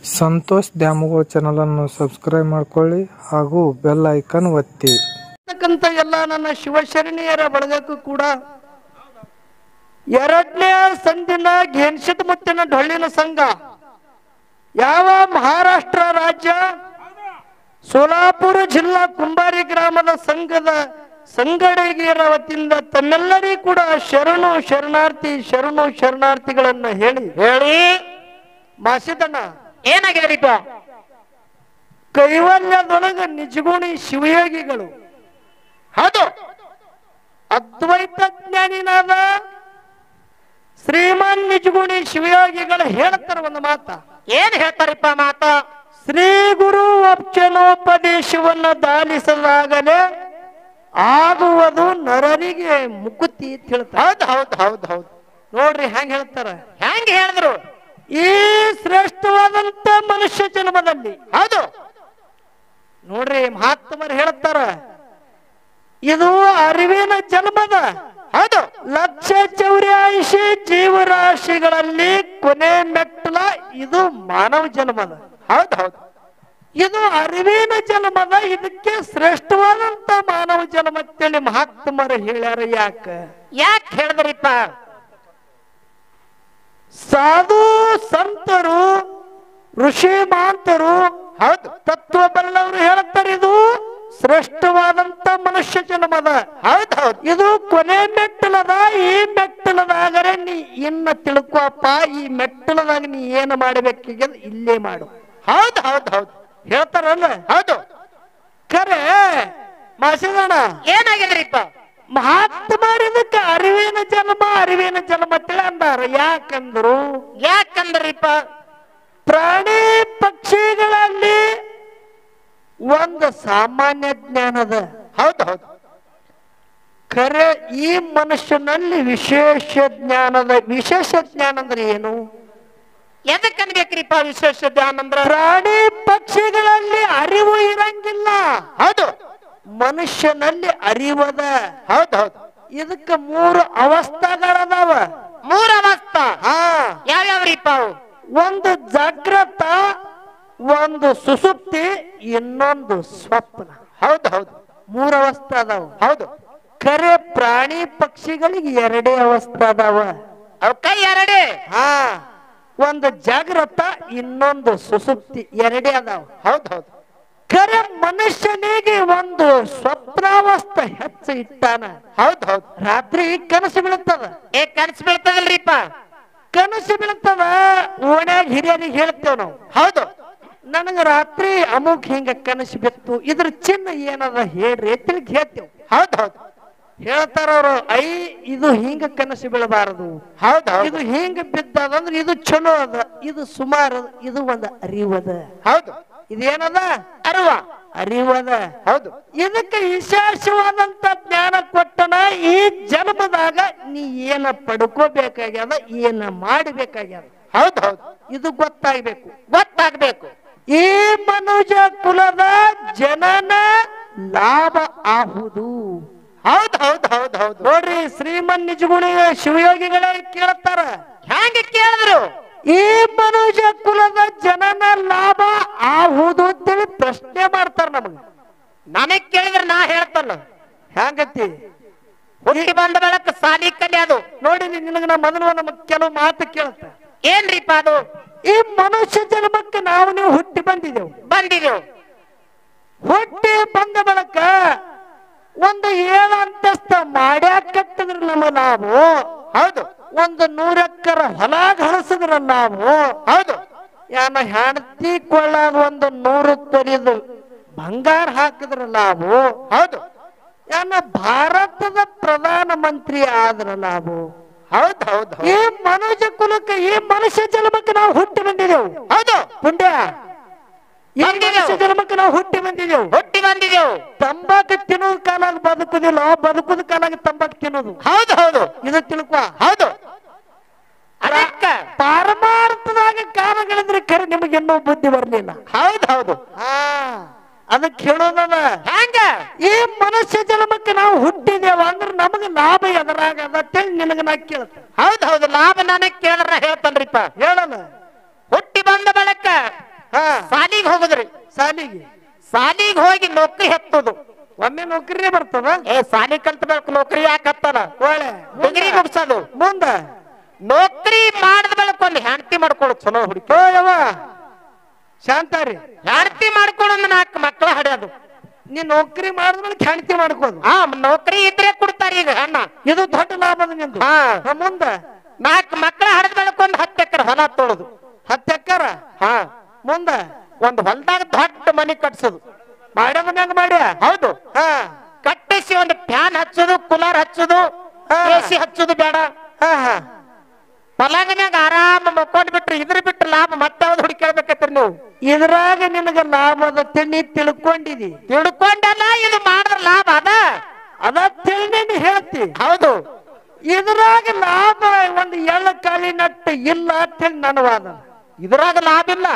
ಸಂತೋಷ್ ದ್ಯಾಮವ್ವ ಚಾನಲನ್ನು ಸಬ್ಸ್ಕ್ರೈಬ್ ಮಾಡ್ಕೊಳ್ಳಿ ಹಾಗೂ ಬೆಲ್ ಐಕನ್ ಒತ್ತಿ ಇರ್ತಕ್ಕಂಥ ಎಲ್ಲ ನನ್ನ ಶಿವಶರಣೀಯರ ಬಳಗಕ್ಕೂ ಕೂಡ ಎರಡನೇ ಸಂದಿನ ಘೇನ್ಸಿದ ಮುತ್ತಿನ ಡೊಳ್ಳಿನ ಸಂಘ ಯಾವ ಮಹಾರಾಷ್ಟ್ರ ರಾಜ್ಯ ಸೋಲಾಪುರ ಜಿಲ್ಲಾ ಕುಂಬಾರಿ ಗ್ರಾಮದ ಸಂಘದ ಸಂಘಟನೆಯರ ವತಿಯಿಂದ ತಮ್ಮೆಲ್ಲರಿಗೂ ಕೂಡ ಶರಣು ಶರಣಾರ್ಥಿ ಶರಣು ಶರಣಾರ್ಥಿಗಳನ್ನ ಹೇಳಿ ಹೇಳಿ ಮಾಸಿದಣ್ಣ ಏನಾಗ್ಯಾರಿಪ್ಪ ಕೈವಲ್ಯದೊಳಗ ನಿಜಗುಣಿ ಶಿವಯೋಗಿಗಳು ಹೌದು ಅದ್ವೈತ ಜ್ಞಾನಿನಾದ ಶ್ರೀಮಾನ್ ನಿಜಗುಣಿ ಶಿವಯೋಗಿಗಳು ಹೇಳ್ತಾರ ಒಂದು ಮಾತ ಏನ್ ಹೇಳ್ತಾರಿಪ್ಪ ಮಾತ ಶ್ರೀ ಗುರು ವಚನೋಪದೇಶವನ್ನ ದಾಲಿಸಲಾಗಲೇ ಆಗುವುದು ನರನಿಗೆ ಮುಕುತಿ ಅಂತ ಹೇಳ್ತಾರ ಹೌದು ಹೌದು ಹೌದು ಹೌದು ನೋಡ್ರಿ ಹೆಂಗ್ ಹೇಳ್ತಾರ ಹೆಂಗ್ ಹೇಳಿದ್ರು ಈ ಶ್ರೇಷ್ಠವಾದಂತ ಮನುಷ್ಯ ಜನ್ಮದಲ್ಲಿ ಹೌದು ನೋಡ್ರಿ ಮಹಾತ್ಮರು ಹೇಳ್ತಾರ ಇದು ಅರಿವಿನ ಜನ್ಮದ ಹೌದು ಲಕ್ಷ ಚೌರ್ಯಾಯಿಸಿ ಜೀವರಾಶಿಗಳಲ್ಲಿ ಕೊನೆ ಮೆಟ್ಟಲ ಇದು ಮಾನವ ಜನ್ಮದ ಹೌದು ಹೌದು ಇದು ಅರಿವಿನ ಜನ್ಮದ ಇದಕ್ಕೆ ಶ್ರೇಷ್ಠವಾದಂತ ಮಾನವ ಜನ್ಮ ಅಂತೇಳಿ ಮಹಾತ್ಮರು ಹೇಳ್ಯಾರ ಯಾಕ ಯಾಕೆ ಹೇಳಿದ್ರಿಪ್ಪ ಸಾಧು ಸಂತರು ಋಷಿ ಮಾಂತರು ಹೌದು ತತ್ವ ಬಲ್ಲವರು ಹೇಳ್ತಾರೆ ಇದು ಶ್ರೇಷ್ಠವಾದಂತ ಮನುಷ್ಯ ಜನ್ಮದ ಹೌದು ಹೌದು ಇದು ಕೊನೆ ಮೆಟ್ಟಲದ ಈ ಮೆಟ್ಟಲದಾಗರೆ ನೀ ಇನ್ನ ತಿಳ್ಕೊಪ್ಪ ಈ ಮೆಟ್ಟಲದಾಗ ನೀ ಏನು ಮಾಡಬೇಕೀಗ ಇಲ್ಲೇ ಮಾಡು ಹೌದು ಹೌದು ಹೌದು ಹೇಳ್ತಾರಲ್ಲ ಹೌದು ಖರೆ ಮಾಸಿದಣ ಏನಾಗಿದ್ರಿಪ್ಪ ಮಹಾತ್ಮರು ಇದಕ್ಕೆ ಅರಿವಿನ ಜನ್ಮ ಅರಿವಿನ ಜನ್ಮ ಅಂತೇಳಿ ಅಂದಾರ ಯಾಕಂದ್ರು ಯಾಕಂದ್ರಿಪ್ಪ ಪ್ರಾಣಿ ಪಕ್ಷಿಗಳಲ್ಲಿ ಒಂದು ಸಾಮಾನ್ಯ ಜ್ಞಾನದ ಹೌದು ಹೌದು ಖರೆ ಈ ಮನುಷ್ಯನಲ್ಲಿ ವಿಶೇಷ ಜ್ಞಾನದ ವಿಶೇಷ ಜ್ಞಾನ ಅಂದ್ರೆ ಏನು ಎದಕ್ ಅನ್ಬೇಕ್ರಿಪ್ಪ ವಿಶೇಷ ಧ್ಯಾನ ಅಂದ್ರ ಪ್ರಾಣಿ ಪಕ್ಷಿಗಳಲ್ಲಿ ಅರಿವು ಇರಂಗಿಲ್ಲ ಹೌದು ಮನುಷ್ಯನಲ್ಲಿ ಅರಿವದ ಹೌದು ಹೌದು ಇದಕ್ಕೆ ಮೂರು ಅವಸ್ಥೆಗಳದಾವ ಮೂರ ಅವಸ್ಥಾ ಹಾ ಯಾವ್ಯಾವ್ರಿಪ್ಪ ಅವು ಒಂದು ಜಾಗ್ರತ ಒಂದು ಸುಸುಪ್ತಿ ಇನ್ನೊಂದು ಸ್ವಪ್ನ ಹೌದು ಹೌದು ಮೂರು ಅವಸ್ಥೆ ಅದಾವ ಹೌದು ಖರೆ ಪ್ರಾಣಿ ಪಕ್ಷಿಗಳಿಗೆ ಎರಡೇ ಅವಸ್ಥೆ ಅದಾವ ಅವಕ್ಕ ಎರಡೇ ಹಾ ಒಂದು ಜಾಗ್ರತ ಇನ್ನೊಂದು ಸುಸುಪ್ತಿ ಎರಡೇ ಅದಾವ ಹೌದು ಹೌದು ಖರೆ ಮನುಷ್ಯನಿಗೆ ಒಂದು ಸ್ವಪ್ನಾವಸ್ಥೆ ಹೆಚ್ಚು ಇಟ್ಟಾನ ಹೌದು ಹೌದು ರಾತ್ರಿ ಕನಸು ಬೀಳುತ್ತದ ಏ ಕನ್ಸ್ ಬೀಳ್ತದಲ್ರಿಪ್ಪ ಕನಸು ಬೀಳುತ್ತದ ಓಣ್ಯಾಗ ಹಿರಿಯರಿಗೆ ಹೇಳ್ತೇವ್ ನಾವು ಹೌದು ನನಗ ರಾತ್ರಿ ಅಮುಕ್ ಹಿಂಗ ಕನಸು ಬಿತ್ತು ಇದ್ರ ಚಿನ್ನ ಏನದ ಹೇಳ್ರಿ ತಿಳ್ಗಿ ಹೇಳ್ತೇವ್ ಹೌದು ಹೌದು ಹೇಳ್ತಾರ ಅವ್ರು ಐ ಇದು ಹಿಂಗ ಕನಸು ಬೀಳಬಾರದು ಹೌದು ಹೌದು ಇದು ಹಿಂಗ ಬಿದ್ದದಂದ್ರ ಇದು ಚಲೋ ಅದ ಇದು ಸುಮಾರು ಅದ, ಇದು ಒಂದು ಅರಿವದ ಹೌದು ಇದೇನದ ಅರುವ ಅರಿವದ ಹೌದು ಇದಕ್ಕೆ ವಿಶೇಷವಾದಂತ ಜ್ಞಾನ ಕೊಟ್ಟನ ಈ ಜನ್ಮದಾಗ ನೀ ಏನ ಪಡ್ಕೋಬೇಕಾಗ್ಯದ ಏನ ಮಾಡಬೇಕಾಗ್ಯದ ಹೌದು ಹೌದು ಇದು ಗೊತ್ತಾಗ್ಬೇಕು ಗೊತ್ತಾಗ್ಬೇಕು ಈ ಮನುಜ ಕುಲದ ಜನನ ಲಾಭ ಆಹುದು ಹೌದು ಹೌದು ಹೌದು ಹೌದು ನೋಡ್ರಿ ಶ್ರೀಮನ್ ನಿಜಗುಣಿ ಶಿವಯೋಗಿಗಳೇ ಕೇಳ್ತಾರ ಹ್ಯಾಂಗ ಕೇಳಿದ್ರು ಈ ಮನುಜ ಕುಲದ ಜನನ ಲಾಭ ಆಹುದು ಅಂತೇಳಿ ಪ್ರಶ್ನೆ ಮಾಡ್ತಾರ ನಮಗ ನನಗ್ ಕೇಳಿದ್ರೆ ನಾ ಹೇಳ್ತಾನ ಹ್ಯಾಂಗತಿ ಹುಟ್ಟಿ ಬಂದ ಬೆಳಕ ಸಾಲಿ ಕಲಿ ಅದು ನೋಡಿ ನಿನಗ ನಾ ಮೊದಲು ನಮಗ್ ಕೆಲವು ಮಾತು ಕೇಳ್ತ ಏನ್ರಿಪ್ಪ ಅದು ಈ ಮನುಷ್ಯ ಜನ್ಮಕ್ಕೆ ನಾವು ನೀವು ಹುಟ್ಟಿ ಬಂದಿದೆವು ಬಂದಿದೆವು ಹುಟ್ಟಿ ಬಂದ ಬಳಕ ಒಂದು ಏಳು ಅಂತಸ್ತ ಮಾಡ್ಯಾಕ ಕಟ್ಟಿದ್ರ ನಮ್ಮ ನಾವು ಹೌದು ಒಂದು ನೂರೆಕ್ಕರ ಹೊಲ ಗಳಿಸಿದ್ರ ನಾವು ಹೌದು ಯಾನ ಹೆಂಡತಿ ಕೊಳ್ಳಾಗ ಒಂದು ನೂರು ತೊಲಿದು ಬಂಗಾರ ಹಾಕಿದ್ರ ನಾವು ಹೌದು ಯಾನ ಭಾರತದ ಪ್ರಧಾನ ಮಂತ್ರಿ ಆದ್ರ ನಾವು ಹೌದು ಹೌದು ಈ ಹೌದು ಮನುಜ ಕುಲಕ್ಕೆ ಈ ಮನುಷ್ಯ ಜನ್ಮಕ್ಕೆ ನಾವು ಹುಟ್ಟಿ ಬಂದಿದೆವು ಹೌದು ಪುಂಡ್ಯ ಈ ಬಂದಿದೆವು. ಮನುಷ್ಯ ಜನ್ಮಕ್ಕೆ ನಾವು ಹುಟ್ಟಿ ಬಂದಿದೆವು ಹುಟ್ಟಿ ಬಂದಿದೆವು ತಂಬಾಕು ತಿನ್ನೋದ್ ಕಾಲಾಗ ಬದುಕುದಿಲ್ಲ ಬದುಕುದ ಕಾಲಾಗ ತಂಬಾಕು ತಿನ್ನೋದು ಹೌದು ಹೌದು ಇದು ತಿಳ್ಕೊ ಹೌದು ಅದಕ್ಕ ಪಾರಮಾರ್ಥದಾಗ ಕಾಲಗಳಿದ್ರೆ ಖರೆ ನಿಮಗೆ ಇನ್ನೂ ಬುದ್ಧಿ ಬರ್ಲಿಲ್ಲ ಹೌದು ಹೌದು ಹಾ ಅದಕ್ಕೆ ಹೇಳೋದದ ಹ್ಯಾಂಗ ಈ ಮನುಷ್ಯ ಜನ್ಮಕ್ಕೆ ನಾವು ಹುಟ್ಟಿದೇವ ಅಂದ್ರೆ ನಮಗೆ ಲಾಭ ಎದರಾಗ ಅಂತೇಳಿ ನಿನಗ ನಾ ಕೇಳ್ತೆ ಹೌದು ಹೌದು ಲಾಭ ನನಗ್ ಕೇಳಿದ್ರ ನಾ ಹೇಳ್ತಾನ್ರಿಪ್ಪ ಹೇಳಲ್ಲ ಹುಟ್ಟಿ ಬಂದ ಬಳಕ ಹಾ ಸಾಲಿಗೆ ಹೋಗುದ್ರಿ ಸಾಲಿಗೆ ಸಾಲಿಗೆ ಹೋಗಿ ನೌಕರಿ ಹತ್ತುದು ಒಮ್ಮೆ ನೌಕರಿನೇ ಬರ್ತದ ಏ ಸಾಲಿ ಕಲ್ತ್ಬೇಕು ನೌಕರಿ ಯಾಕೆ ಹತ್ತಾನ ಒಳ್ಳೆ ಡಿಗ್ರಿ ಮುಗಿಸೋದು ಮುಂದ ನೌಕರಿ ಮಾಡಿದ ಬಳಿಕ ಒಂದು ಹೆಂಡತಿ ಮಾಡ್ಕೊಳ್ಳು ಚಲೋ ಹುಡುಕಿ ಓ ಯವ್ವ ಶಾಂತಾರಿ ಹೆಂಡತಿ ಮಾಡ್ಕೊಳ್ಳೋದು ನಾಲ್ಕು ಮಕ್ಕಳ ಹಡ್ಯೋದು ನೀ ನೌಕರಿ ಮಾಡಿದ್ಮೇಲೆ ಹೆಂಡತಿ ಮಾಡ್ಕೋದು ಹಾ ನೌಕರಿ ಇದ್ರೆ ಕೊಡ್ತಾರ ಈಗ ಅಣ್ಣ ಇದು ದೊಡ್ಡ ಲಾಭದ ನಿಂದು ಹಾ ಹಾ, ಮುಂದ ನಾಲ್ಕು ಮಕ್ಕಳ ಹಡದ ಬಳಿಕ ಒಂದು ಹತ್ತು ಎಕರೆ ಹೊಲ ತೊಳದು ಹತ್ತು ಎಕ್ಕರ ಹಾ ಮುಂದ ಒಂದು ಹೊಲದಾಗ ದೊಡ್ಡ ಮನೆ ಕಟ್ಸೋದು ಮಾಡ್ಯದ ಮ್ಯಾಗ ಮಾಡ್ಯ ಹೌದು ಹಾ ಕಟ್ಟಿಸಿ ಒಂದು ಫ್ಯಾನ್ ಹಚ್ಚೋದು ಕೂಲರ್ ಹಚ್ಚೋದು ಹಾ. ಎಸಿ ಹಚ್ಚೋದು ಬೇಡ ಹಾ ಹಾ ಪಲಾಂಗನ್ಯಾಗ ಆರಾಮ ಮಕ್ಕೊಂಡ್ ಬಿಟ್ರಿ ಇದ್ರ ಬಿಟ್ಟು ಲಾಭ ಮತ್ತೆ ಯಾವ್ದು ಹುಡುಕ್ಯಾಳ್ಬೇಕತ್ರಿ ನೀವು ಇದ್ರಾಗ ನಿನಗ ಲಾಭದ ತಿಂಡಿ ತಿಳ್ಕೊಂಡಿದಿ ತಿಳ್ಕೊಂಡಲ್ಲ ಇದು ಮಾಡಿದ್ರ ಲಾಭ ಅದ ಅದ ತಿಳಿ ನೀ ಹೇಳ್ತಿ ಹೌದು ಇದ್ರಾಗ ಲಾಭ ಒಂದು ಎಳ್ಳ ಕಾಳಿ ನಟ್ಟು ಇಲ್ಲ ಅಂತ ಹೇಳಿ ನನ್ನ ವಾದ ಇದ್ರಾಗ ಲಾಭ ಇಲ್ಲ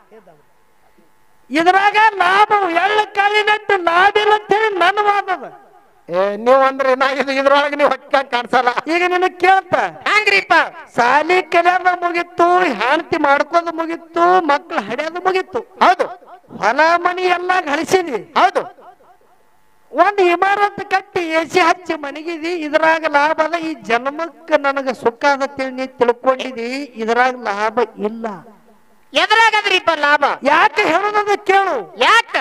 ಇದ್ರಾಗ ಲಾಭ ಎಳ್ಳ ಕಾಳಿ ನಟ್ಟು ಲಾಭ ಇಲ್ಲ ಅಂತ ಹೇಳಿ ನನ್ನ ವಾದದ ಏ ನೀವ್ ಅಂದ್ರೆ ನಾ ಇದು ಇದ್ರೊಳಗೆ ನೀವು ಹೊಕ್ಕ ಕಾಣಿಸಲ್ಲ ಈಗ ನಿನಗ್ ಕೇಳ್ತ ಹಂಗ್ರಿಪ್ಪ ಸಾಲಿ ಕಲಿಯೋದ ಮುಗಿತ್ತು ಹೆಂಡತಿ ಮಾಡ್ಕೋದು ಮುಗಿತ್ತು ಮಕ್ಳು ಹಡಿಯೋದು ಮುಗಿತ್ತು ಹೌದು ಹೊಲ ಮನಿ ಎಲ್ಲ ಗಳಿಸಿದಿ ಹೌದು ಒಂದು ಇಮಾರತ್ ಕಟ್ಟಿ ಎಸಿ ಹಚ್ಚಿ ಮನೆಗಿದಿ ಇದ್ರಾಗ ಲಾಭ ಅದ ಈ ಜನ್ಮಕ್ಕೆ ನನಗ ಸುಖ ಅದ ತಿಳಿ ನೀ ತಿಳ್ಕೊಂಡಿದಿ ಇದ್ರಾಗ ಲಾಭ ಇಲ್ಲ ಎದ್ರಾಗದ್ರಿಪ್ಪ ಲಾಭ ಯಾಕೆ ಹೇಳೋದದ ಕೇಳು ಯಾಕ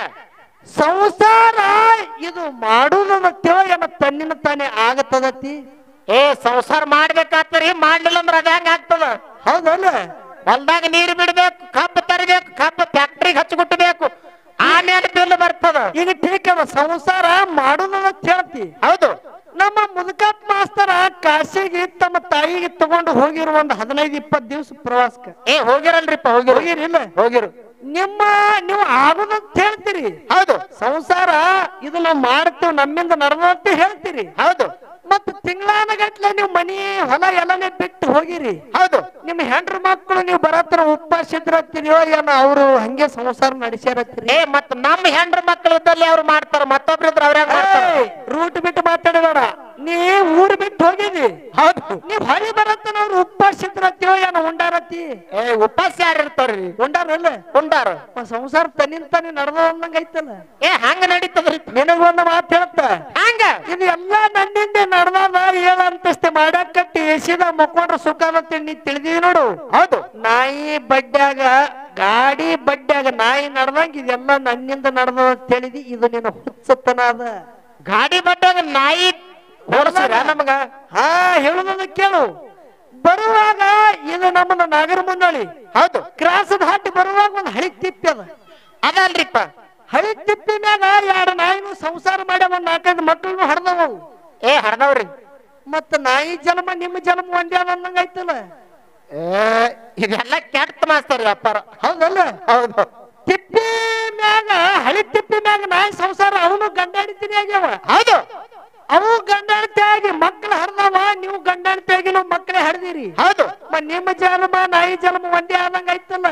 ಸಂಸಾರ ಇದು ಮಾಡುದದ ತಿಳ ಏನ ತನ್ನಿನ ತಾನೇ ಆಗತ್ತದತಿ ಏ ಸಂಸಾರ ಮಾಡ್ಬೇಕಾಗ್ತರಿ ಮಾಡ್ಲಿಲ್ಲ ಅಂದ್ರ ಅದ ಹೆಂಗ ಆಗ್ತದ ಹೌದಲ್ಲ ಹೊಲ್ದಾಗ ನೀರು ಬಿಡ್ಬೇಕು ಕಬ್ಬು ತರಬೇಕು ಕಬ್ಬು ಫ್ಯಾಕ್ಟ್ರಿಗೆ ಹಚ್ಚಿಕೊಟ್ಟಬೇಕು ಆಮೇಲೆ ಬಿಲ್ ಬರ್ತದ ಈಗ ಟೀಕ್ ಅದ ಸಂಸಾರ ಮಾಡುದದ ಹೇಳ್ತಿ ಹೌದು ನಮ್ಮ ಮುದುಕಪ್ಪ ಮಾಸ್ತರ ಕಾಶಿಗೆ ತಮ್ಮ ತಾಯಿಗೆ ತಗೊಂಡು ಹೋಗಿರೋ ಒಂದು ಹದಿನೈದು ಇಪ್ಪತ್ತು ದಿವಸ ಪ್ರವಾಸಕ್ಕೆ ಏ ಹೋಗಿರಲ್ರಿಪ್ಪ ಹೋಗಿರು ಹೋಗಿರಿಲ್ಲ ಹೋಗಿರು ನಿಮ್ಮ ನೀವು ಆಗುದಂತ ಹೇಳ್ತೀರಿ ಹೌದು ಸಂಸಾರ ಇದು ನಾವು ಮಾಡ್ತೇವೆ ನಮ್ಮಿಂದ ನಡೆದಂತ ಹೇಳ್ತೀರಿ ಹೌದು ಮತ್ತ ತಿಂಗಳಾನ ಗಟ್ಲೆ ನೀವು ಮನಿ ಹೊಲ ಎಲ್ಲನೇ ಬಿಟ್ಟು ಹೋಗಿರಿ ಹೌದು ನಿಮ್ಮ ಹೆಂಡ್ರ ಮಕ್ಕಳು ನೀವು ಬರತ್ರ ಉಪವಾಸ ಇದ್ರತ್ತೀರಿಯೋ ಏನೋ ಅವರು ಹಂಗೆ ಸಂಸಾರ ನಡೆಸ್ಯಾರತ್ತೀರಿ ಏ ಮತ್ ನಮ್ಮ ಹೆಂಡ್ರ ಮಕ್ಳು ಇದ್ದಲ್ಲಿ ಅವ್ರು ಮಾಡ್ತಾರ ಮತ್ತೊಬ್ರು ಇದ್ರ ಅವ್ರ್ಯಾಗ ಮಾಡ್ತಾರ ರೂಟ್ ಬಿಟ್ಟು ಮಾತಾಡಬೇಡ ನೀ ಊರ್ ಬಿಟ್ಟು ಹೋಗಿದಿ ಹೌದು ನೀವ್ ಹೊಳಿ ಬರತ್ತ ಅವ್ರು ಉಪವಾಸ ಇದ್ರತ್ತೀಯೋ ಏನೋ ಉಂಡಾರತ್ತಿ ಏ ಉಪವಾಸ ಯಾರು ಇರ್ತಾರ್ರಿ ಉಂಡಾರಲ್ಲ ಉಂಡಾರ ಮ ಸಂಸಾರ ತನ್ನಿಂದ ತಾನೇ ನಡೆದ ಅಂದಂಗ ಐತಲ್ಲ ಏ ಹಂಗ ನಡೀತದ್ರಿ ನಿನಗೊಂದು ಮಾತು ಹೇಳ್ತ ಹಂಗ ಇದು ಎಲ್ಲ ನನ್ನಿಂದ ನಡೆದ ಏಳ ಅಂತಸ್ತೆ ಮಾಡಕ್ ಕಟ್ಟಿ ಎಸಿದ ಮುಕ್ಕೊಂಡ್ರ ಸುಖ ಅನ್ನತ್ತೆ ನೀ ತಿಳಿದೀವಿ ನೋಡು ಹೌದು ನಾಯಿ ಬಡ್ಡ್ಯಾಗ ಗಾಡಿ ಬಡ್ಡ್ಯಾಗ ನಾಯಿ ನಡ್ದಂಗ ಇದೆಲ್ಲ ನನ್ನಿಂದ ನಡೆದ ತಿಳಿದಿ ಇದು ನಿನ್ನ ಹುಚ್ಚತನ ಅದ ಗಾಡಿ ಬಡ್ಡಾಗ ನಾಯಿ ಓಡಿಸಿರ ನಮಗ ಹಾ ಹೇಳುದನ್ನ ಕೇಳು ಬರುವಾಗ ಇದು ನಮ್ಮನ್ನ ನಾಗರ ಮುಂದಳಿ ಹೌದು ಕ್ರಾಸ್ ದಾಟಿ ಬರುವಾಗ ಒಂದು ಹಳಿ ತಿಪ್ಪಿ ಅದ ಅದಲ್ರಿಪ್ಪ ಹಳಿ ತಿಪ್ಪಿ ಮ್ಯಾಗ ಎರಡು ನಾಯಿನೂ ಸಂಸಾರ ಮಾಡ್ಯಾವ ಒಂದ್ ನಾಲ್ಕೈದು ಮಕ್ಕಳನ್ನು ಹಡ್ದವು ಏ ಹರ್ದವ್ರಿ ಮತ್ತ ನಾಯಿ ಜನ್ಮ ನಿಮ್ಮ ಜನ್ಮ ಒಂದೇ ಅದ ಅಂದಂಗ ಐತಲ್ಲ ಏ ಇದೆಲ್ಲ ಕೆಟ್ಟ ಮಾಸ್ತರ್ ವ್ಯಾಪಾರ ಹೌದಲ್ಲ ಹೌದು ತಿಪ್ಪಿ ಮ್ಯಾಗ ಹಳಿ ತಿಪ್ಪಿ ಮ್ಯಾಗ ನಾಯಿ ಸಂಸಾರ ಅವನು ಗಂಡಾಡಿತೀನಿ ಆಗ್ಯಾವ ಹೌದು ಅವು ಗಂಡಾಡತಿ ಆಗಿ ಮಕ್ಕಳು ಹಡ್ದವ ನೀವು ಗಂಡಾಡತಿ ಆಗಿ ನೀವು ಮಕ್ಕಳೇ ಹಡ್ದಿರಿ ಹೌದು ಮ ನಿಮ್ಮ ಜನ್ಮ ನಾಯಿ ಜನ್ಮ ಒಂದೇ ಆದಂಗ ಐತಲ್ಲ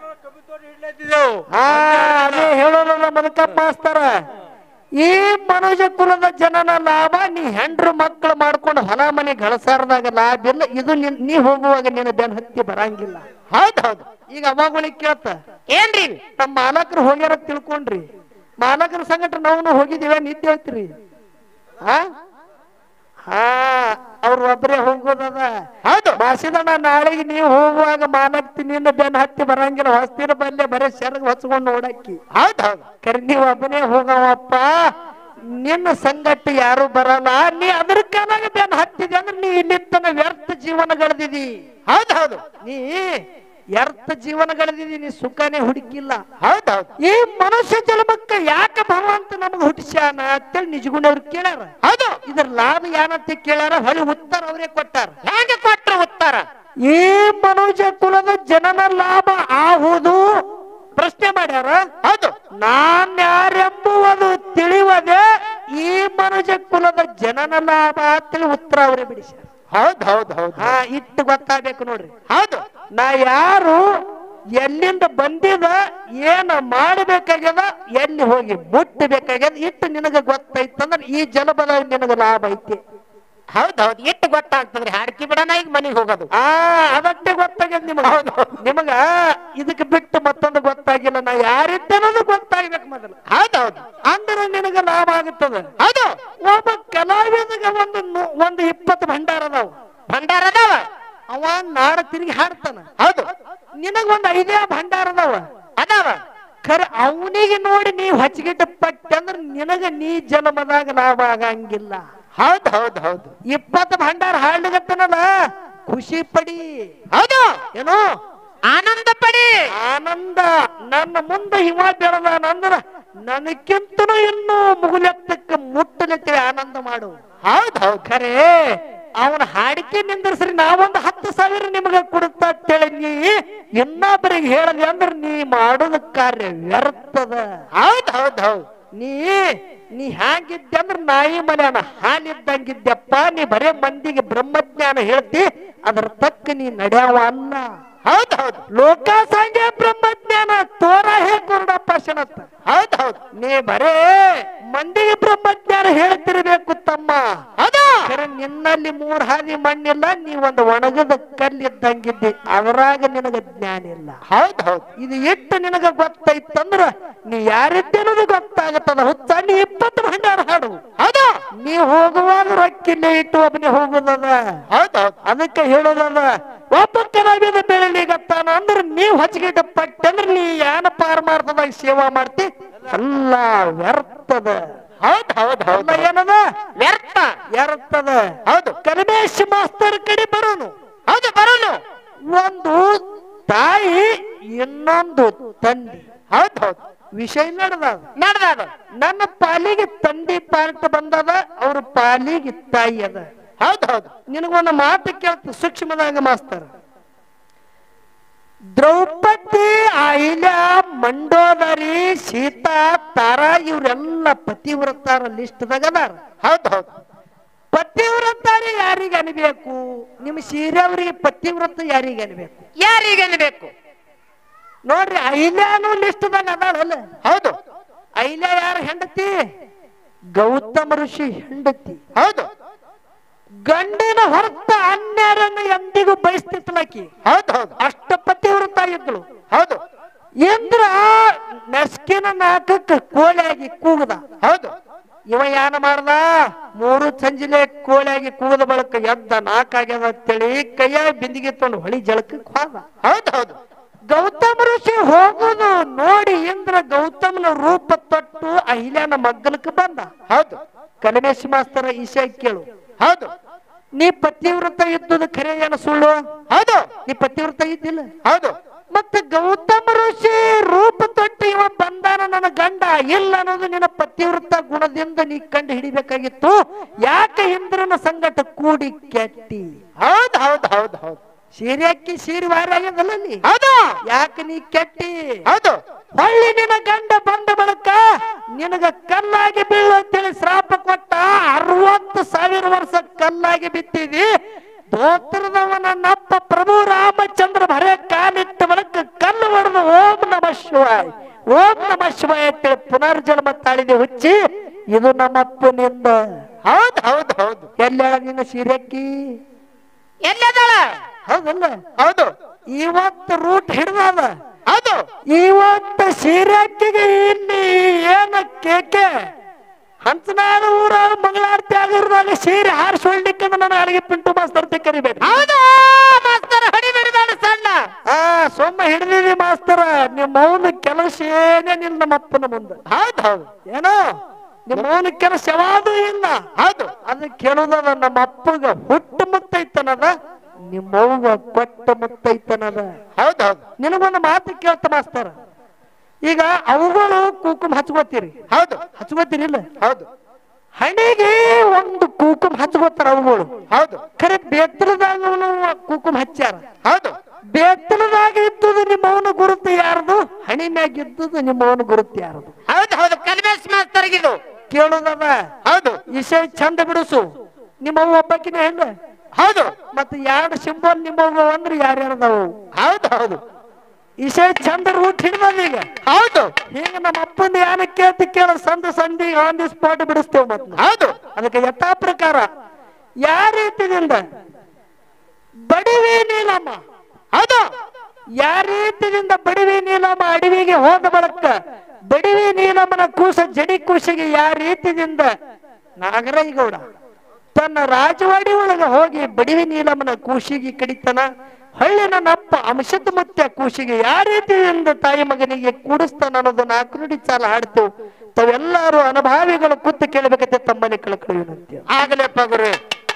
ಹಾ ಅದೇ ಹೇಳೋದಲ್ಲ ಮದಕಪ್ಪ ಮಾಸ್ತರ ಈ ಮನುಜ ಕುಲದ ಜನನ ಲಾಭ ನೀ ಹೆಂಡ್ರು ಮಕ್ಕಳು ಮಾಡ್ಕೊಂಡು ಹೊಲ ಮನೆ ಗಳಸಾರದಾಗ ಲಾಭ ಇಲ್ಲ ಇದು ನಿನ್- ನೀ ಹೋಗುವಾಗ ನಿನ್ನ ಬೆನ್ ಹತ್ತಿ ಬರಂಗಿಲ್ಲ ಹೌದು ಹೌದು ಈಗ ಅವಾಗಳಿಗೆ ಕೇಳ್ತ ಏನ್ರಿ ನಮ್ಮ ಮಾಲಕರು ಹೋಗ್ಯಾರ ತಿಳ್ಕೊಂಡ್ರಿ ಮಾಲಕರ ಸಂಗಟ ನಾವು ಹೋಗಿದೀವ ನಿಂತ ಹೇಳ್ತೀರಿ ಹಾ ಹಾ ಅವ್ರು ಒಬ್ಬರೇ ಹೋಗೋದದ ಹೌದು ಮಾಸಿದಣ್ಣ ನಾಳೆಗೆ ನೀವು ಹೋಗುವಾಗ ಮಾಲಕ್ತಿ ನಿನ್ನ ಬೆನ್ ಹತ್ತಿ ಬರಂಗಿಲ್ಲ ಹೊಸ್ತಿನ ಬಲ್ಲೆ ಬರೇ ಸೆರಗ್ ಹೊಚ್ಕೊಂಡು ನೋಡಕ್ಕಿ ಹೌದು ಹೌದು ಕರೆ ನೀವು ಒಬ್ಬನೇ ಹೋಗವಪ್ಪ ನಿನ್ನ ಸಂಗಟ ಯಾರು ಬರಲ್ಲ ನೀ ಅದ್ರ ಕಾಲಾಗ ಬೆನ್ ಹತ್ತಿದೆ ಅಂದ್ರೆ ನೀ ಇಲ್ಲಿತ್ತನ ವ್ಯರ್ಥ ಜೀವನ ಗಳದಿದಿ ಹೌದು ಹೌದು ನೀ ವ್ಯರ್ಥ ಜೀವನ ಗಳದಿದಿ ನೀ ಸುಖನೇ ಹುಡುಕಿಲ್ಲ ಹೌದು ಹೌದು ಈ ಮನುಷ್ಯ ಜನ್ಮಕ್ಕ ಯಾಕೆ ಭಗವಂತ ನಮಗ ಹುಟ್ಟಿಸ್ಯಾನ ಅಂತೇಳಿ ನಿಜಗುಣವ್ರು ಕೇಳ್ಯಾರ ಹೌದು ಇದ್ರ ಲಾಭ ಏನಂತ ಕೇಳ್ಯಾರ ಹೊಳಿ ಉತ್ತರ ಅವರೇ ಕೊಟ್ಟಾರ ಹೆಂಗ ಕೊಟ್ರ ಉತ್ತರ ಈ ಮನುಜ ಕುಲದ ಜನನ ಲಾಭ ಆಹುದು ಪ್ರಶ್ನೆ ಮಾಡ್ಯಾರ ಹೌದು ನಾನ್ ಯಾರೆಂಬುವುದು ತಿಳಿವದೆ ಈ ಮನುಜ ಕುಲದ ಜನನ ಲಾಭ ಅಂತೇಳಿ ಉತ್ತರ ಅವರೇ ಬಿಡಿಸ್ಯಾರ ಹೌದು ಹೌದು ಹೌದು ಹಾ ಇಟ್ಟು ಗೊತ್ತಾಗ್ಬೇಕು ನೋಡ್ರಿ ಹೌದು ನಾ ಯಾರು ಎಲ್ಲಿಂದ ಬಂದಿದ ಏನ ಮಾಡಬೇಕಾಗ್ಯದ ಎಲ್ಲಿ ಹೋಗಿ ಮುಟ್ಟಬೇಕಾಗ್ಯದ ಇಟ್ಟು ನಿನಗ ಗೊತ್ತೈತಂದ್ರ ಈ ಜಲಬಲ ನಿನಗ ಲಾಭ ಐತಿ ಹೌದ್ ಹೌದ್ ಎಷ್ಟು ಗೊತ್ತಾಗ್ತದ್ರಿ ಹಾಡ್ಕಿ ಬಿಡಣ ಈಗ ಮನಿಗ್ ಹೋಗೋದು ಆ ಅದಕ್ಕೆ ಗೊತ್ತಾಗ್ಯದ ನಿಮಗ ನಿಮಗ ಇದಕ್ಕೆ ಬಿಟ್ಟು ಮತ್ತೊಂದು ಗೊತ್ತಾಗಿಲ್ಲ ನಾ ಯಾರಿದ್ದೇನದು ಗೊತ್ತಾಗ್ಬೇಕು ಮೊದಲು ಹೌದ್ ಹೌದು ಅಂದ್ರೆ ನಿನಗ ಲಾಭ ಆಗುತ್ತದೆ ಹೌದು ಒಬ್ಬ ಕಲಾವಿದಗ ಒಂದು ನು- ಒಂದು ಇಪ್ಪತ್ತು ಭಂಡಾರ ಅದಾವ ಭಂಡಾರ ಅದಾವ ಅವ ನಾಡ ತಿರುಗಿ ಹಾಡ್ತಾನ ಹೌದು ನಿನಗ ಒಂದು ಐದೇ ಭಂಡಾರ ಅದಾವ ಅದಾವ ಖರೆ ಅವನಿಗೆ ನೋಡಿ ನೀ ಹೊಚ್ಚಿಗಿಟ್ಟ ಪಟ್ಟೆ ಅಂದ್ರೆ ನಿನಗ ನೀ ಜನ್ಮದಾಗ ಲಾಭ ಆಗಂಗಿಲ್ಲ ಹೌದ್ ಹೌದ್ ಹೌದು ಇಪ್ಪತ್ತು ಭಂಡಾರ ಹಾಡ್ಲಿಗತ್ತನಲ್ಲ ಖುಷಿ ಪಡಿ ಹೌದು ಏನು ಆನಂದ ಪಡಿ ಆನಂದ ನನ್ನ ಮುಂದೆ ಹಿಮ ಬೆಳೆದಾನಂದ್ರ ನನಕ್ಕಿಂತನೂ ಇನ್ನೂ ಮುಗುಲೆತ್ತಕ್ಕೆ ಮುಟ್ಟಲೆತ್ತಿ ಆನಂದ ಮಾಡು ಹೌದ್ ಹೌದ್ ಖರೆ ಅವನ ಹಾಡಿಕೆ ನಿಂದ್ರಸ್ರಿ ನಾವೊಂದು ಹತ್ತು ಸಾವಿರ ನಿಮಗೆ ಕೊಡುತ್ತಾ ಅಂತೇಳಿ ನೀ ಇನ್ನೊಬ್ಬರಿಗೆ ಹೇಳಲಿ ಅಂದ್ರೆ ನೀ ಮಾಡೋದ ಕಾರ್ಯ ವ್ಯರ್ಥದ ಹೌದ್ ಹೌದ್ ಹೌದ್ ನೀ ನೀ ಹ್ಯಾಂಗಿದ್ದೆ ಅಂದ್ರೆ ನಾಯಿ ಮನೆಯನ್ನ ಹಾಲಿದ್ದಂಗಿದ್ದೆಪ್ಪ ನೀ ಬರೇ ಮಂದಿಗೆ ಬ್ರಹ್ಮಜ್ಞಾನ ಹೇಳ್ತಿ ಅದ್ರ ತಕ್ಕ ನೀ ನಡೆಯವ ಅಲ್ಲ ಹೌದ್ ಹೌದು ಲೋಕ ಸಂಖ್ಯೆ ಬ್ರಹ್ಮಜ್ಞಾನ ತೋರ ಹೇಳ್ಕೊಡಪ್ಪ ಶನತ್ತ ಹೌದ್ ಹೌದು ನೀ ಬರೇ ಮಂದಿಗೆ ಬ್ರಹ್ಮಜ್ಞಾನ ಹೇಳ್ತಿರ್ಬೇಕು ತಮ್ಮ ಹೌದು ಖರೆ ನಿನ್ನಲ್ಲಿ ಮೂರ್ ಹಾದಿ ಮಣ್ಣಿಲ್ಲ ನೀ ಒಂದು ಒಣಗದ ಕಲ್ಲಿದ್ದಂಗಿದ್ದಿ ಅದ್ರಾಗ ನಿನಗ ಜ್ಞಾನ ಇಲ್ಲ ಹೌದ್ ಹೌದ್ ಇದು ಎಷ್ಟು ನಿನಗ ಗೊತ್ತೈತಂದ್ರ ನೀ ಯಾರಿದ್ದೇನದು ಗೊತ್ತಾಗತ್ತದ ಹುಚ್ಚ ನೀ ಇಪ್ಪತ್ತು ಭಂಡಾರ ಹಾಡು ಹೌದು ನೀ ಹೋಗುವಾಗ ರೊಕ್ಕಿಲ್ಲೇ ಇಟ್ಟು ಒಬ್ಬನೇ ಹೋಗುದದ ಹೌದ್ ಹೌದ್ ಅದಕ್ಕೆ ಹೇಳೋದದ ಒಬ್ಬ ಕಲಾವಿದ ಬೆಳಿಲಿಗತ್ತಾನ ಅಂದ್ರೆ ನೀವ್ ಹಚ್ಚಿಗಿಟ್ಟ ಪಟ್ಟೆ ಅಂದ್ರೆ ನೀ ಯಾನ ಪಾರಮಾರ್ಥದಾಗ ಸೇವಾ ಮಾಡ್ತಿ ಎಲ್ಲ ವ್ಯರ್ಥದ ಹೌದ್ ಹೌದ್ ಎಲ್ಲ ಹೌದ್ ಏನದ ವ್ಯರ್ಥ ವ್ಯರ್ಥದ ಹೌದು ಕಲ್ಮೇಶ್ ಮಾಸ್ತರ್ ಕಡೆ ಬರೋನು ಹೌದು ಬರೋನು ಒಂದು ತಾಯಿ ಇನ್ನೊಂದು ತಂದಿ ಹೌದ್ ಹೌದ್ ವಿಷಯ ನಡೆದ ನಡ್ದಾದ ನನ್ನ ಪಾಲಿಗೆ ತಂದಿ ಪಾರ್ಟ್ ಬಂದದ ಅವ್ರ ಪಾಲಿಗೆ ತಾಯಿ ಅದ ಹೌದ್ ಹೌದು ನಿನಗೊಂದು ಮಾತು ಕೇಳ್ತ ಸೂಕ್ಷ್ಮದಾಗ ಮಾಸ್ತರ್ ದ್ರೌಪದಿ ಆಯಿಲ ಮಂಡೋದರಿ ಸೀತಾ ತಾರ ಇವ್ರೆಲ್ಲ ಪತಿವ್ರತಾರ ಲಿಸ್ಟ್ದಾಗ ಅದಾರ ಹೌದ್ ಹೌದ್ ಪತಿವ್ರತಾರಿ ಯಾರಿಗೆ ಅನ್ಬೇಕು ನಿಮ್ ಸೀರೆ ಅವರಿಗೆ ಪತಿವ್ರತ ಯಾರಿಗೆ ಅನ್ಬೇಕು ಯಾರಿಗೆ ಅನ್ಬೇಕು ನೋಡ್ರಿ ಐಲ್ಯಾನು ಲಿಸ್ಟ್ದಾಗ ಅದಾಳಲ್ಲ ಹೌದು ಐಲ್ಯ ಯಾರ ಹೆಂಡತಿ ಗೌತಮ ಋಷಿ ಹೆಂಡತಿ ಹೌದು ಗಂಡಿನ ಹೊರತ ಅನ್ಯರನ್ನು ಎಂದಿಗೂ ಬಯಸ್ತಿತ್ಲಾಕಿ ಹೌದ್ ಹೌದು ಅಷ್ಟ ಪತಿವ್ರತ ಇದ್ಳು ಹೌದು ಇಂದ್ರ ನಸ್ಕಿನ ನಾಲ್ಕಕ್ಕೆ ಕೋಳಿಯಾಗಿ ಕೂಗದ ಹೌದು ಇವ ಯಾನ ಮಾಡ್ದ ಮೂರು ಸಂಜಿಲೆ ಕೋಳಿಯಾಗಿ ಕೂಗದ ಬಳಕ ಎದ್ದ ನಾಲ್ಕಾಗ್ಯದ ಅಂತೇಳಿ ಕೈಯಾಗ ಬಿಂದಿಗೆ ತೊಗೊಂಡು ಹೊಳಿ ಜಳಕಕ್ಕೆ ಹೋದ ಹೌದ್ ಹೌದು ಗೌತಮ ಋಷಿ ಹೋಗುದು ನೋಡಿ ಇಂದ್ರ ಗೌತಮನ ರೂಪ ತೊಟ್ಟು ಅಹಿಲ್ಯನ ಮಗ್ಗಲಕ್ಕೆ ಬಂದ ಹೌದು ಕಲಮೇಶ್ ಮಾಸ್ತರ ಈಶಾ ಕೇಳು ಹೌದು ನೀ ಪತಿವ್ರತ ಇದ್ದುದು ಖರೆ ಏನು ಸುಳ್ಳು ಹೌದು ನೀ ಪತಿವ್ರತ ಇದ್ದಿಲ್ಲ ಹೌದು ಮತ್ತೆ ಗೌತಮ ಋಷಿ ರೂಪ ತೊಟ್ಟು ಇವ ಬಂದಾನ ನನ್ನ ಗಂಡ ಇಲ್ಲ ಅನ್ನೋದು ನಿನ್ನ ಪತಿವ್ರತ ಗುಣದಿಂದ ನೀ ಕಂಡು ಹಿಡಿಬೇಕಾಗಿತ್ತು ಯಾಕೆ ಇಂದ್ರನ ಸಂಗಟ ಕೂಡಿ ಕೆಟ್ಟಿ ಹೌದ್ ಹೌದ್ ಹೌದ್ ಹೌದ್ ಸೀರೆ ಅಕ್ಕಿ ಸೀರೆ ವಾರ ಆಗ್ಯದಲ್ಲ ಅಲ್ಲಿ ಹೌದು ಯಾಕೆ ನೀ ಕೆಟ್ಟಿ ಹೌದು ಹೊಳ್ಳಿ ನಿನ್ನ ಗಂಡ ಬಂದ ಬಳಿಕ ನಿನಗ ಕಲ್ಲಾಗಿ ಬೀಳು ಅಂತೇಳಿ ಶ್ರಾಪ ಕೊಟ್ಟ ಅರವತ್ತು ಸಾವಿರ ವರ್ಷ ಕಲ್ಲಾಗಿ ಬಿತ್ತಿದಿ ಧೋತ್ರದವನ ನಪ್ಪ ಪ್ರಭು ರಾಮಚಂದ್ರ ಬರೇ ಕಾಲಿಟ್ಟ ಬಳಿಕ ಕಲ್ಲು ಹೊಡೆದು ಓಂ ನಮ ಶಿವಾಯ್ ಓಂ ನಮ ಶಿವಾಯ್ ಅಂತೇಳಿ ಪುನರ್ಜನ್ಮ ತಾಳಿದೆ ಹುಚ್ಚಿ ಇದು ನಮ್ಮಪ್ಪನಿಂದ ಹೌದ್ ಹೌದ್ ಹೌದು ಎಲ್ಲ ನಿನ್ನ ಸೀರೆಕ್ಕಿ ಎಲ್ಲದಾಳ ಹೌದಲ್ಲ ಹೌದು ಇವತ್ತು ರೂಟ್ ಹಿಡ್ದದ ಹೌದು ಇವತ್ತು ಸೀರೆಕ್ಕಿಗೆ ಇಲ್ಲಿ ಏನ ಕೇಕೆ ಹಂಚನಾದ ಊರ ಮಂಗಳಾರತಿ ಆಗಿರೋದಾಗ ಸೀರೆ ಹಾರಿಸೊಳ್ಳಿಕ್ಕೆ ನನ್ನ ಅಲ್ಲಿಗೆ ಪಿಂಟು ಮಾಸ್ತರ್ ಕರಿಬೇಡಿ ಹೌದು ಮಾಸ್ತರ ಹಡಿ ಬಿಡಿದಾಳ ಸಣ್ಣ ಆ ಸೊಮ್ಮ ಹಿಡಿದಿದಿ ಮಾಸ್ತರ ನಿಮ್ಮ ಮೌನ ಕೆಲಸ ಏನೇನಿಲ್ಲ ನಮ್ಮ ಅಪ್ಪನ ಮುಂದೆ ಹೌದ್ ಹೌದು ಏನೋ ನಿಮ್ಮ ಮೌನ ಕೆಲಸ ಯಾವಾದೂ ಇಲ್ಲ ಹೌದು ಅದು ಕೇಳುದದ ನಮ್ಮ ಅಪ್ಪಗ ಹುಟ್ಟು ಮುತ್ತೈತನದ ನಿಮ್ಮವ್ಗ ಕೊಟ್ಟ ಮುತ್ತೈತನದ ಹೌದ್ ಹೌದು ನಿನಗೊಂದು ಮಾತು ಕೇಳ್ತ ಮಾಸ್ತರ ಈಗ ಅವುಗಳು ಕುಂಕುಮ ಹಚ್ಕೋತೀರಿ ಹೌದು ಹಚ್ಕೋತೀರಿಲ್ಲ ಹೌದು ಹಣೆಗೆ ಒಂದು ಕುಂಕುಮ ಹಚ್ಕೋತಾರ ಅವುಗಳು ಹೌದು ಖರೆ ಬೇತ್ರದಾಗ ಕುಂಕುಮ ಹಚ್ಚಾರ ಹೌದು ಬೇತ್ರದಾಗ ಇದ್ದುದು ನಿಮ್ಮವನ ಗುರುತು ಯಾರದು ಹಣಿ ಮ್ಯಾಗ ಇದ್ದುದು ನಿಮ್ಮವನ ಗುರುತು ಯಾರದು ಹೌದು ಹೌದು ಕಲ್ಮೇಶ್ ಮಾಸ್ತರ್ಗಿದು ಕೇಳೋದದ ಹೌದು ವಿಷಯ ಚಂದ ಬಿಡಿಸು ನಿಮ್ಮವ್ವ ಒಬ್ಬಕಿನ ಹೆಂಗ ಹೌದು ಮತ್ತ ಎರಡು ಸಿಂಬಲ್ ನಿಮ್ಮವ್ವ ಅಂದ್ರೆ ಯಾರ್ಯಾರದವು ಹೌದು ಹೌದು ವಿಷಯ ಚಂದ ರೂಟ್ ಹಿಡ್ದದ ಈಗ ಹೌದು ಈಗ ನಮ್ಮ ಅಪ್ಪನ ಯಾನ ಕೇಳ್ತಿ ಕೇಳ ಸಂದ ಸಂಧಿ ಆನ್ ದಿ ಸ್ಪಾಟ್ ಬಿಡಿಸ್ತೇವೆ ಮತ್ತೆ ಹೌದು ಅದಕ್ಕೆ ಯಥಾ ಪ್ರಕಾರ ಯಾವ ರೀತಿಯಿಂದ ಬಡಿವಿ ನೀಲಮ್ಮ ಹೌದು ಯಾವ ರೀತಿಯಿಂದ ಬಡಿವಿ ನೀಲಮ್ಮ ಅಡವಿಗೆ ಹೋದ ಬಳಕ ಬಡಿವಿ ನೀಲಮ್ಮನ ಕೂಸ ಜಡಿ ಕೂಸಿಗೆ ಯಾವ ರೀತಿಯಿಂದ ನಾಗರಾಜಗೌಡ ತನ್ನ ರಾಜವಾಡಿ ಒಳಗೆ ಹೋಗಿ ಬಡಿವಿ ನೀಲಮ್ಮನ ಕೂಸಿಗೆ ಕಡಿತನ ಹಳ್ಳಿನ ನಪ್ಪ ಅಂಶದ ಮುತ್ಯ ಕೂಸಿಗೆ ಯಾವ ರೀತಿಯಿಂದ ತಾಯಿ ಮಗನಿಗೆ ಕೂಡಿಸ್ತಾನ ಅನ್ನೋದು ನಾಲ್ಕು ನುಡಿ ಚಾಲ ಹಾಡ್ತೇವೆ ತಾವೆಲ್ಲರೂ ಅನುಭಾವಿಗಳು ಕೂತು ಕೇಳಬೇಕಂತೆ ತಮ್ಮಲ್ಲಿ ಕಳ್ಕೊಳ್ಳಿ ವಿನಂತಿ ಆಗಲೇ ಪಗುರು